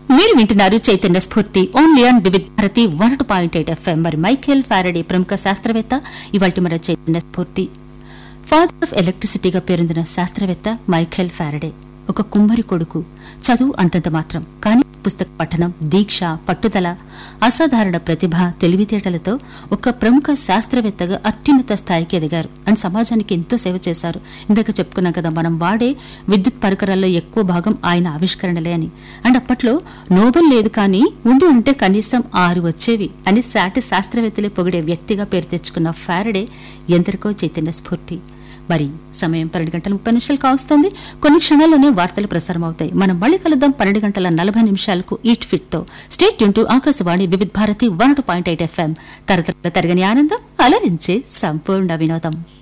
మీరు వింటున్నారు Chaitanya Spoorthi only on Vividh Bharati one two point eight FM మరి మైఖేల్ ఫారడే ప్రముఖ శాస్త్రవేత్త ఇవాళ మన చైతన్య స్ఫూర్తి ఫాదర్ ఆఫ్ ఎలక్ట్రిసిటీగా పేరొందిన శాస్త్రవేత్త మైఖేల్ ఫారడే ఒక కుమ్మరి కొడుకు చదువు అంతంత మాత్రం కానీ పుస్తక పఠనం దీక్ష పట్టుదల అసాధారణ ప్రతిభ తెలివితేటలతో ఒక ప్రముఖ శాస్త్రవేత్తగా అత్యున్నత స్థాయికి ఎదిగారు అండ్ సమాజానికి ఎంతో సేవ చేశారు ఇందాక చెప్పుకున్నాం కదా మనం వాడే విద్యుత్ పరికరాల్లో ఎక్కువ భాగం ఆయన ఆవిష్కరణలే అని అండ్ అప్పట్లో నోబెల్ లేదు కానీ ఉండి ఉంటే కనీసం ఆరు వచ్చేవి అని సాటి శాస్త్రవేత్తలే పొగిడే వ్యక్తిగా పేరు తెచ్చుకున్న ఫారడే ఎందరికో చైతన్య స్ఫూర్తి మరి సమయం పన్నెండు గంటల ముప్పై నిమిషాలు కావస్తోంది కొన్ని క్షణాల్లోనే వార్తలు ప్రసారం అవుతాయి మనం మళ్ళీ కలుద్దాం పన్నెండు గంటల నలభై నిమిషాలకు ఈట్ ఫిట్ తో స్టేట్ యూన్ to Akashvani Vividh Bharati one point eight FM తరతర తరగని ఆనందం అలరించే సంపూర్ణ వినోదం